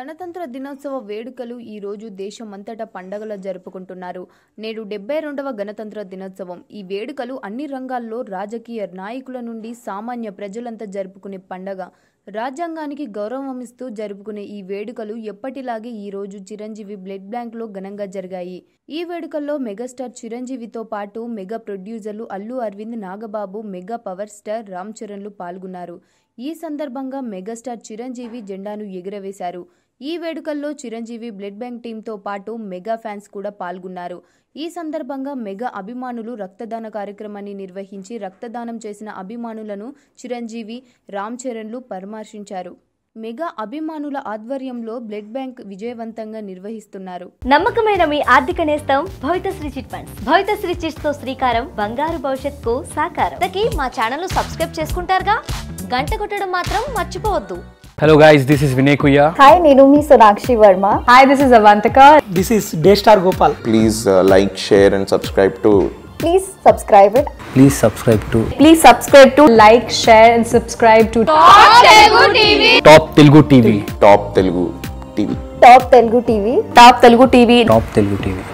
గణతంత్ర దినోత్సవ వేడుకలు ఈ రోజు దేశమంతటా పండగలా జరుపుకుంటున్నారు నేడు డెబ్బై రెండవ గణతంత్ర దినోత్సవం ఈ వేడుకలు అన్ని రంగాల్లో రాజకీయ నాయకుల నుండి సామాన్య ప్రజలంతా జరుపుకునే పండగ రాజ్యాంగానికి గౌరవమిస్తూ జరుపుకునే ఈ వేడుకలు ఎప్పటిలాగే ఈ రోజు చిరంజీవి బ్లడ్ బ్యాంక్లో ఘనంగా జరిగాయి ఈ వేడుకల్లో మెగాస్టార్ చిరంజీవితో పాటు మెగా ప్రొడ్యూసర్లు Allu Aravind Nagababu mega power star Ram చరణ్లు పాల్గొన్నారు ఈ సందర్భంగా మెగాస్టార్ చిరంజీవి జెండాను ఎగురవేశారు ఈ వేడుకల్లో చిరంజీవి బ్లడ్ బ్యాంక్ టీంతో పాటు మెగా ఫ్యాన్స్ కూడా పాల్గొన్నారు ఈ సందర్భంగా మెగా అభిమానులు రక్తదాన కార్యక్రమాన్ని నిర్వహించి రక్తదానం చేసిన అభిమానులను చిరంజీవి రామ్ చరణ్లు పరామర్శించారు మెగా అభిమానుల ఆధ్వర్యంలో బ్లడ్ బ్యాంక్ విజయవంతంగా నిర్వహిస్తున్నారు నమ్మకమైన మీ ఆర్థిక నేస్తం Bhavithasri chit funds Bhavithasri chits తో శ్రీకారం బంగారు భవిష్యత్తుకు సాకారం ఇంతకీ మా ఛానల్ సబ్స్క్రైబ్ చేసుకుంటారుగా గంట కొట్టడం మాత్రం మర్చిపోవద్దు Hello guys, this is Vinay Kuya. Hi నేను మీ Sonakshi Varma Hi, this is Avantika. This is Daystar Gopal. please uh, like, share, and subscribe to please subscribe it Please subscribe to Please subscribe to like, share, and subscribe to Top Telugu TV. Top Telugu TV. Top Telugu TV Top Telugu TV. Top Telugu TV.